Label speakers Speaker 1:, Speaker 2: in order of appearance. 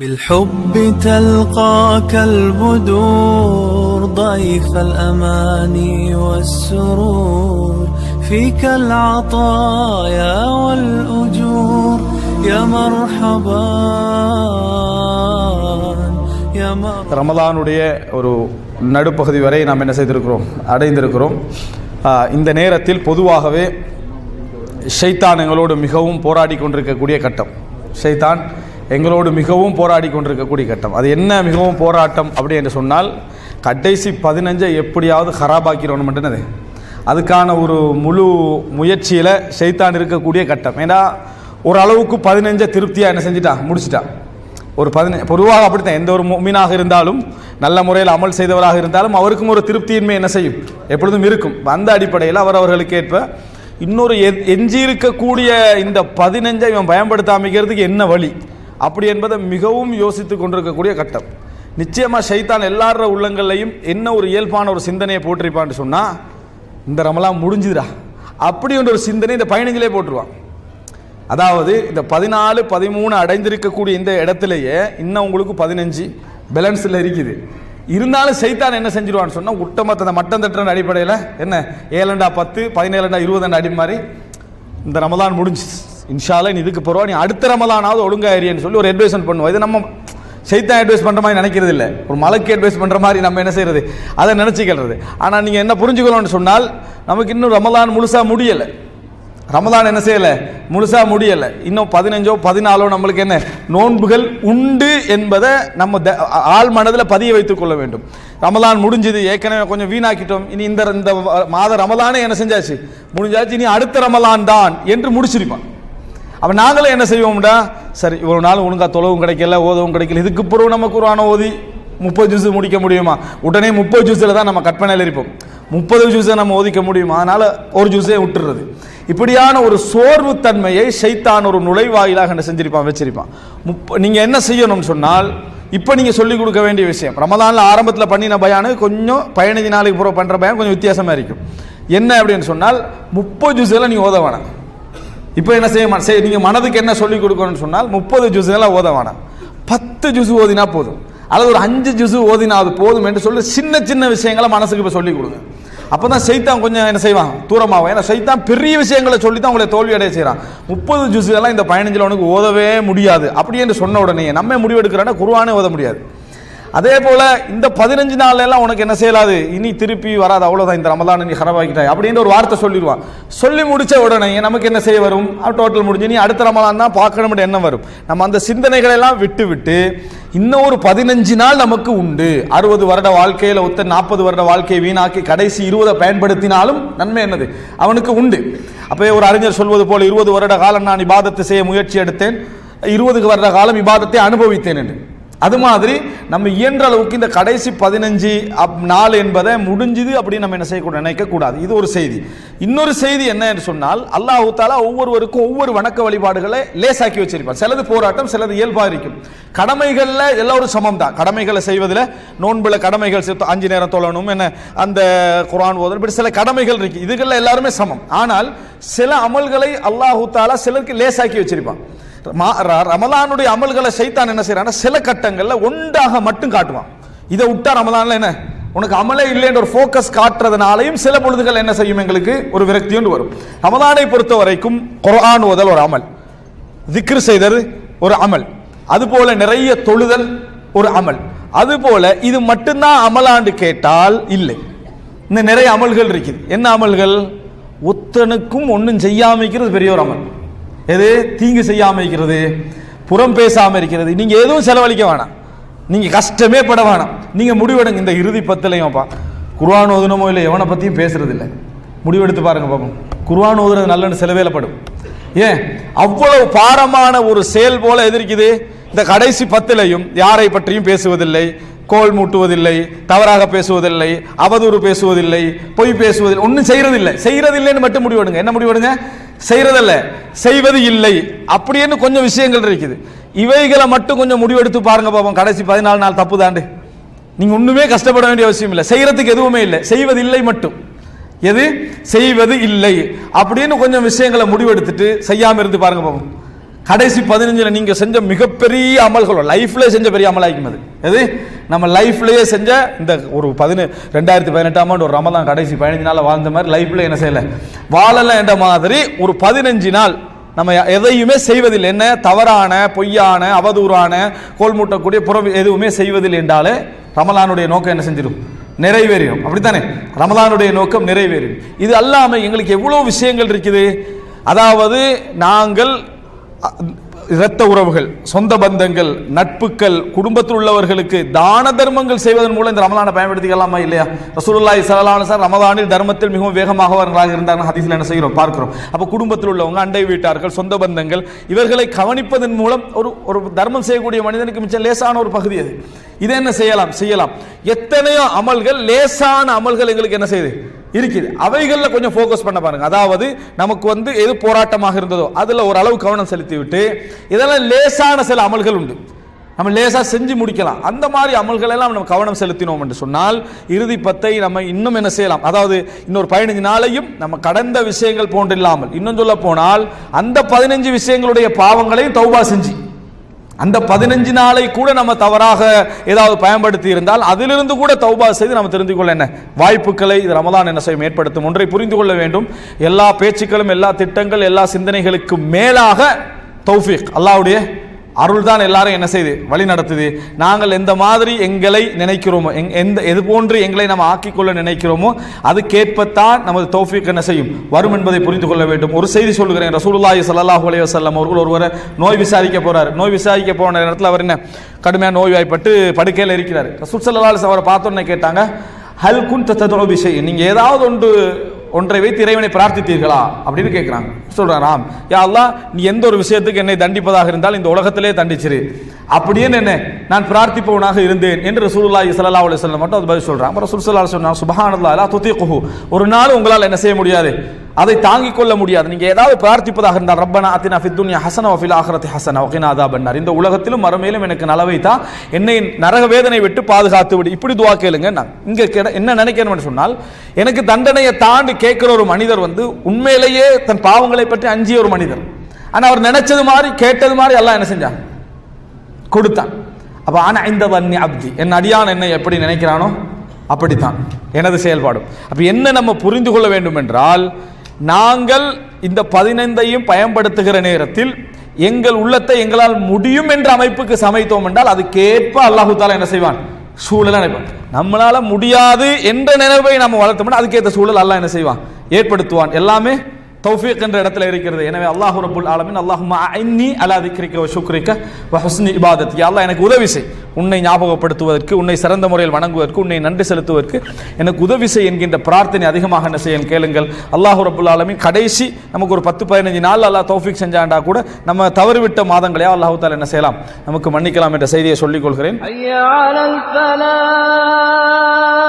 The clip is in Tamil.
Speaker 1: بالحب تلقاك البدور ضيف الأماني والسرور فيك العطايا والأجور يا مرحبا يا مرحبا
Speaker 2: ரமலானுடைய ஒரு நடுப்பகுதி வரை நாம் என்ன செய்திருக்கிறோம் அடைந்திருக்கிறோம் ஆஹ் இந்த நேரத்தில் பொதுவாகவே ஷைத்தான் எங்களோடு மிகவும் போராடி கொண்டிருக்கக்கூடிய கட்டம் ஷைத்தான் எங்களோடு மிகவும் போராடி கொண்டிருக்கக்கூடிய கட்டம் அது என்ன மிகவும் போராட்டம் அப்படி என்று சொன்னால் கடைசி பதினஞ்சை எப்படியாவது ஹராபாக்கிறோம் மட்டும்னது அதுக்கான ஒரு முழு முயற்சியில் ஷைத்தான் இருக்கக்கூடிய கட்டம் ஏன்னா ஓரளவுக்கு பதினஞ்சை திருப்தியாக என்ன செஞ்சிட்டான் முடிச்சிட்டான் ஒரு பதினஞ்சு பொதுவாக அப்படித்தான் எந்த ஒரு மீனாக இருந்தாலும் நல்ல முறையில் அமல் செய்தவராக இருந்தாலும் அவருக்கும் ஒரு திருப்தியின்மை என்ன செய்யும் எப்பொழுதும் இருக்கும் அந்த அடிப்படையில் அவர் அவர்களுக்கு ஏற்ப இன்னொரு எ- எஞ்சி இருக்கக்கூடிய இந்த பதினஞ்சை இவன் பயன்படுத்தாமிக்கிறதுக்கு என்ன வழி அப்படி என்பதை மிகவும் யோசித்து கொண்டிருக்கக்கூடிய கட்டம் நிச்சயமாக ஷைத்தான் எல்லார உள்ளங்கள்லையும் என்ன ஒரு இயல்பான ஒரு சிந்தனையை போட்டிருப்பான்னு சொன்னால் இந்த ரமலான் முடிஞ்சுதுடா அப்படி என்ற ஒரு சிந்தனை இந்த பதினஞ்சிலே போட்டுருவான் அதாவது இந்த பதினாலு பதிமூணு அடைந்திருக்கக்கூடிய இந்த இடத்துலயே இன்னும் உங்களுக்கு பதினஞ்சு பேலன்ஸில் இருக்குது இருந்தாலும் சைத்தான் என்ன செஞ்சிருவான்னு சொன்னால் உட்டமத்த அந்த மட்டம் தட்டுற அடிப்படையில் என்ன ஏழண்டா பத்து பதினேழுண்டா இருபதுண்டா அடி மாதிரி இந்த ரமலான் முடிஞ்சு இன்ஷால்லா நீ இதுக்கு போகிறோம் நீ அடுத்த ரமலானாவது ஒழுங்கா ஏறியன்னு சொல்லி ஒரு அட்வைஸ்மெண்ட் பண்ணுவோம் இது நம்ம சைத்தான் அட்வைஸ் பண்ணுற மாதிரி நினைக்கிறது இல்லை ஒரு மலைக்கு அட்வைஸ் பண்ணுற மாதிரி நம்ம என்ன செய்யறது அதை நினச்சிக்கிறது ஆனால் நீங்கள் என்ன புரிஞ்சுக்கணும்னு சொன்னால் நமக்கு இன்னும் ரமலான் முழுசாக முடியலை ரமலான் என்ன செய்யல முழுசா முடியல இன்னும் பதினஞ்சோ பதினாலோ நம்மளுக்கு என்ன நோன்புகள் உண்டு என்பதை நம்ம த- ஆழ் மனதில் பதிய வைத்துக் கொள்ள வேண்டும் ரமலான் முடிஞ்சது ஏற்கனவே கொஞ்சம் வீணாக்கிட்டோம் இனி இந்த இந்த மாத ரமலானே என்ன செஞ்சாச்சு முடிஞ்சாச்சு இனி அடுத்த ரமலான் தான் என்று முடிச்சிருப்பான் அப்ப நாங்களே என்ன செய்வோம்டா சரி இவ்வளவு நாள் ஒழுங்கா தொலைவும் கிடைக்கல ஓதவும் கிடைக்கல இதுக்கு பிறகு நம்ம குரான ஓதி முப்பது ஜூஸ் முடிக்க முடியுமா உடனே முப்பது ஜூஸில் தான் நம்ம கற்பனையில் இருப்போம் முப்பது ஜூஸை நம்ம ஒதுக்க முடியுமா அதனால ஒரு ஜூஸே விட்டுறது இப்படியான ஒரு சோர்வு தன்மையை ஷைத்தான் ஒரு நுழைவாயிலாக என்ன செஞ்சிருப்பான் வச்சிருப்பான் முப்ப நீங்க என்ன செய்யணும்னு சொன்னால் இப்போ நீங்க சொல்லிக் கொடுக்க வேண்டிய விஷயம் ரமலான்ல ஆரம்பத்தில் பண்ணின பயானு கொஞ்சம் பதினஞ்சு நாளைக்கு பூரா பண்ற பயான் கொஞ்சம் வித்தியாசமா இருக்கும் என்ன அப்படின்னு சொன்னால் முப்பது ஜூஸில் நீ ஓத வேணாம் இப்போ என்ன செய்ய மா- செய் நீங்க மனதுக்கு என்ன சொல்லிக் கொடுக்கணும்னு சொன்னால் முப்பது ஜூஸுகளை ஓத வேணாம் பத்து ஜூஸ் ஓதினா போதும் அல்லது ஒரு அஞ்சு ஜூஸ் ஓதினா அது போதும் என்று சொல்லி சின்ன சின்ன விஷயங்களை மனசுக்கு இப்போ சொல்லிக் கொடுங்க அப்பதான் சைத்தான் கொஞ்சம் என்ன செய்வான் தூரமாகும் ஏன்னா சைத்தான் பெரிய விஷயங்களை சொல்லி தான் உங்களை தோல்வி அடைய செய்கிறான் முப்பது ஜூஸுகள்லாம் இந்த பதினஞ்சில் உனக்கு ஓதவே முடியாது அப்படி என்று சொன்ன உடனே நம்ம முடிவெடுக்கிறோன்னா குருவானே ஓத முடியாது அதே போல இந்த பதினஞ்சு நாள்ல எல்லாம் உனக்கு என்ன செய்யலாது இனி திருப்பி வராது அவ்வளவுதான் இந்த ரமலான் நீ ஹரபாக்கிட்டாய் அப்படின்ற ஒரு வார்த்தை சொல்லிடுவான் சொல்லி முடிச்ச உடனே நமக்கு என்ன செய்ய வரும் டோட்டல் முடிஞ்சு நீ அடுத்த ரமலான் தான் பார்க்கணும்னு எண்ணம் வரும் நம்ம அந்த சிந்தனைகளை எல்லாம் விட்டு விட்டு இன்னும் ஒரு பதினஞ்சு நாள் நமக்கு உண்டு அறுபது வருட வாழ்க்கையில ஒத்த நாற்பது வருட வாழ்க்கையை வீணாக்கி கடைசி இருபதை பயன்படுத்தினாலும் நன்மை என்னது அவனுக்கு உண்டு அப்போ ஒரு அறிஞர் சொல்வது போல இருபது வருட காலம் நான் இபாதத்தை செய்ய முயற்சி எடுத்தேன் இருபதுக்கு வருட காலம் இபாதத்தை அனுபவித்தேன் என்று அது மாதிரி நம்ம இயன்ற அளவுக்கு இந்த கடைசி பதினஞ்சு அப் நாள் என்பதை முடிஞ்சுது அப்படின்னு நம்ம என்ன செய்யக்கூடாது நினைக்கக்கூடாது இது ஒரு செய்தி இன்னொரு செய்தி என்ன என்று சொன்னால் அல்லாஹு தாலா ஒவ்வொருவருக்கும் ஒவ்வொரு வணக்க வழிபாடுகளை லேசாக்கி வச்சிருப்பார் சிலது போராட்டம் சிலது இயல்பா இருக்கும் கடமைகளில் எல்லாரும் சமம் தான் கடமைகளை செய்வதில் நோன்புல கடமைகள் செத்து அஞ்சு நேரம் தொழணும் என்ன அந்த குர்ஆன் ஓதணும் இப்படி சில கடமைகள் இருக்கு இதுகளில் எல்லாருமே சமம் ஆனால் சில அமல்களை அல்லாஹு தாலா சிலருக்கு லேசாக்கி வச்சிருப்பான் மா- ர- ரமலானுடைய அமல்களை சைத்தான் என்ன செய்யறான்னா சில கட்டங்கள்ல ஒன்றாக மட்டும் காட்டுவான் இதை விட்டா ரமலான்ல என்ன உனக்கு அமலே இல்லைன்ற ஒரு ஃபோக்கஸ் காட்டுறதுனாலையும் சில பொழுதுகள் என்ன செய்யும் எங்களுக்கு ஒரு விரக்தி ஒன்று வரும் ரமலானை பொறுத்த வரைக்கும் குர்ஆன் ஓதல் ஒரு அமல் திக்ர் செய்தல் ஒரு அமல் அதுபோல நிறைய தொழுதல் ஒரு அமல் அதுபோல இது மட்டும்தான் அமலாண்டு கேட்டால் இல்லை இந்த நிறைய அமல்கள் இருக்குது என்ன அமல்கள் ஒத்தனுக்கும் ஒன்றும் செய்யாம இருக்கிறது பெரிய ஒரு அமல் எது தீங்கு செய்யாம இருக்கிறது புறம் பேசாம இருக்கிறது நீங்க எதுவும் செலவழிக்க வேணாம் நீங்க கஷ்டமே பட வேணாம் நீங்க முடிவெடுங்க இந்த இறுதி பத்துலையும்ப்பா குர்ஆன் ஓதுனமோ இல்லை எவனை பத்தியும் பேசுறது இல்லை முடிவெடுத்து பாருங்க பாப்போம் குர்ஆன் ஓதுறது நல்லன்னு சில வேலைப்படும் ஏன் அவ்வளவு பாரமான ஒரு செயல் போல எதிர்க்குது இந்த கடைசி பத்திலையும் யாரை பற்றியும் பேசுவதில்லை கோல் மூட்டுவதில்லை தவறாக பேசுவதில்லை அவதூறு பேசுவதில்லை பொய் பேசுவதில்லை ஒன்றும் செய்யறதில்லை செய்யறதில்லைன்னு மட்டும் முடிவெடுங்க என்ன முடிவெடுங்க செய்யறதில்ல செய்வது இல்லை அப்படின்னு கொஞ்சம் விஷயங்கள் இருக்குது இவைகளை மட்டும் கொஞ்சம் முடிவெடுத்து பாருங்க பாப்போம் கடைசி பதினாலு நாள் தப்பு தாண்டு நீங்க ஒண்ணுமே கஷ்டப்பட வேண்டிய அவசியம் இல்லை செய்யறதுக்கு எதுவுமே இல்லை செய்வதில்லை மட்டும் எது செய்வது இல்லை அப்படின்னு கொஞ்சம் விஷயங்களை முடிவெடுத்துட்டு செய்யாம இருந்து பாருங்க பாப்போம் கடைசி பதினஞ்சுல நீங்க செஞ்ச மிகப்பெரிய அமல்கள் லைஃப்ல செஞ்ச பெரிய அமலாக்கும் அது எது நம்ம லைஃப்லயே செஞ்ச இந்த ஒரு பதினு ரெண்டாயிரத்தி பதினெட்டாம் ஆண்டு ஒரு ரமதான் கடைசி பதினஞ்சு நாள் வாழ்ந்த மாதிரி லைஃப்ல என்ன செய்யல வாழல என்ற மாதிரி ஒரு பதினஞ்சு நாள் நம்ம எதையுமே செய்வதில்லை என்ன தவறான பொய்யான அவதூறான கோல் மூட்டக்கூடிய புறம் எதுவுமே செய்வதில்லை என்றாலே ரமலானுடைய நோக்கம் என்ன செஞ்சிடும் நிறைவேறும் அப்படித்தானே ரமலானுடைய நோக்கம் நிறைவேறும் இது அல்லாம எங்களுக்கு எவ்வளவு விஷயங்கள் இருக்குது அதாவது நாங்கள் அ- இரத்த உறவுகள் சொந்த பந்தங்கள் நட்புகள் குடும்பத்தில் உள்ளவர்களுக்கு தான தர்மங்கள் செய்வதன் மூலம் இந்த ரமலானை பயன்படுத்திக்கலாமா இல்லையா ரசூலுல்லாஹி ஸல்லல்லாஹு அலைஹி வஸல்லம் ரமலானில் தர்மத்தில் மிகவும் வேகமாகவர்களாக இருந்தார்கள் ஹதீஸ்ல என்ன செய்கிறோம் பார்க்கிறோம் அப்ப குடும்பத்தில் உள்ளவங்க அண்டை வீட்டார்கள் சொந்த பந்தங்கள் இவர்களை கவனிப்பதன் மூலம் ஒரு ஒரு தர்மம் செய்யக்கூடிய மனிதனுக்கு மிச்சம் லேசான ஒரு பகுதி அது இதை என்ன செய்யலாம் செய்யலாம் எத்தனையோ அமல்கள் லேசான அமல்கள் எங்களுக்கு என்ன செய்யுது இருக்குது அவைகள்ல கொஞ்சம் ஃபோக்கஸ் பண்ண பாருங்க அதாவது நமக்கு வந்து எது போராட்டமாக இருந்ததோ அதுல ஒரு அளவு கவனம் செலுத்தி விட்டு இதெல்லாம் லேசான சில அமல்கள் உண்டு நம்ம லேசா செஞ்சு முடிக்கலாம் அந்த மாதிரி அமல்கள் எல்லாம் நம்ம கவனம் செலுத்தினோம் என்று சொன்னால் இறுதி பத்தை நம்ம இன்னும் என்ன செய்யலாம் அதாவது இன்னொரு பதினஞ்சு நாளையும் நம்ம கடந்த விஷயங்கள் போன்று இல்லாமல் இன்னும் சொல்ல போனால் அந்த பதினஞ்சு விஷயங்களுடைய பாவங்களையும் தௌபா செஞ்சு அந்த பதினஞ்சு நாளை கூட நம்ம தவறாக ஏதாவது பயன்படுத்தி இருந்தால் அதிலிருந்து கூட தௌபா செய்து நம்ம தெரிந்து கொள்ள என்ன வாய்ப்புகளை இது ரமதான் என்ன செய்யும் ஏற்படுத்தும் ஒன்றை புரிந்து கொள்ள வேண்டும் எல்லா பேச்சுக்களும் எல்லா திட்டங்கள் எல்லா சிந்தனைகளுக்கு மேலாக தௌஃபீக் அல்லாஹ்வுடைய அருள் தான் எல்லாரும் என்ன செய்து வழி நடத்துது நாங்கள் எந்த மாதிரி எங்களை நினைக்கிறோமோ எங்- எந்த எது போன்று எங்களை நம்ம ஆக்கிக்கொள்ள நினைக்கிறோமோ அதுக்கேற்பத்தான் நமது தௌஃபீக் என்ன செய்யும் வரும் என்பதை புரிந்து கொள்ள வேண்டும் ஒரு செய்தி சொல்கிறேன் ரசூலுல்லாஹி ஸல்லல்லாஹு அலைஹி வஸல்லம் அவர்கள் ஒருவரை நோய் விசாரிக்க போறார் நோய் விசாரிக்க போன நேரத்தில் அவர் என்ன கடுமையான நோய்வாய்ப்பட்டு படுக்கையில் இருக்கிறார் ரசூல் ஸல்லல்லாஹு அலைஹி வஸல்லம் அவரை பார்த்தோன்னே கேட்டாங்க ஹல் குன் தத்ததோ விஷய் நீங்க ஏதாவது ஒன்று ஒன்றை வைத்து இறைவனை பிரார்த்தித்தீர்களா அப்படின்னு கேட்குறாங்க சொல்றாராம் யா அல்லாஹ் நீ எந்த ஒரு விஷயத்துக்கு என்னை தண்டிப்பதாக இருந்தால் இந்த உலகத்திலே தண்டிச்சிரு அப்படியே என்ன நான் பிரார்த்திப்பவனாக இருந்தேன் என்று ரசூலுல்லாஹி ஸல்லல்லாஹு அலைஹி வஸல்லம் மட்டும் அது பதில் சொல்றாங்க அப்புறம் ரசூல் ஸல்லல்லாஹு அலைஹி வஸல்லம் சொன்னாங்க சுப்ஹானல்லாஹ் லா துதீகுஹு ஒரு நாள் உங்களால் என்ன செய்ய முடியாது அதை தாங்கிக் கொள்ள முடியாது நீங்க ஏதாவது பிரார்த்திப்பதாக இருந்தால் ரப்பனா அத்தினா ஃபித் துன்யா ஹஸன வ ஃபில் ஆখিরাতি ஹஸன வ கினா அதாபன்னார் இந்த உலகத்திலும் மறுமையிலும் எனக்கு நலவை தா என்னை நரக வேதனை விட்டு பாதுகாத்து விடு இப்படி துவா கேளுங்க நான் இங்க கேட- என்ன நினைக்கிறேன்னு சொன்னால் எனக்கு தண்டனையை தாண்டி கேட்கிற ஒரு மனிதர் வந்து உண்மையிலேயே தன் பாவங்களை பற்றி அஞ்சிய ஒரு மனிதர் ஆனா அவர் நினைச்சது மாதிரி கேட்டது மாதிரி எல்லாம் என்ன செஞ்சான் கொடுத்தான் அப்ப ஆனா இந்த வன்னி அப்தி என் அடியான் என்னை எப்படி நினைக்கிறானோ அப்படித்தான் எனது செயல்பாடும் அப்ப என்ன நம்ம புரிந்து கொள்ள வேண்டும் என்றால் நாங்கள் இந்த பதினைந்தையும் பயன்படுத்துகிற நேரத்தில் எங்கள் உள்ளத்தை எங்களால் முடியும் என்ற அமைப்புக்கு சமைத்தோம் என்றால் அதுக்கேற்ப அல்லாஹு தாலா என்ன செய்வான் சூழலை நினைப்பான் நம்மளால முடியாது என்ற நினைவை நம்ம வளர்த்தோம்னா அதுக்கேற்ற சூழல் அல்லாஹ் என்ன செய்வான் ஏற்படுத்துவான் எல்லாமே தௌஃபீக் என்ற இடத்துல இருக்கிறது எனவே அல்லாஹ் ரப்புல் ஆலமீன் அல்லாஹும்ம அஇன்னி அலா திக்ரிக வ ஷுக்ரிக வ ஹுஸ்னி இபாதத் யா அல்லாஹ் எனக்கு உதவி செய் உன்னை ஞாபகப்படுத்துவதற்கு உன்னை சிறந்த முறையில் வணங்குவதற்கு உன்னை நன்றி செலுத்துவதற்கு எனக்கு உதவி செய் என்கின்ற பிரார்த்தனை அதிகமாக என்ன செய்ய கேளுங்கள் அல்லாஹ் ரப்புல் ஆலமீன் கடைசி நமக்கு ஒரு பத்து பதினஞ்சு நாள் அல்லாஹ் தௌஃபீக் செஞ்சாண்டா கூட நம்ம தவறிவிட்ட மாதங்களையா அல்லாஹ் தாலா என்ன செய்யலாம் நமக்கு மன்னிக்கலாம் என்ற செய்தியை சொல்லிக் கொள்கிறேன்
Speaker 1: حي على الفلاح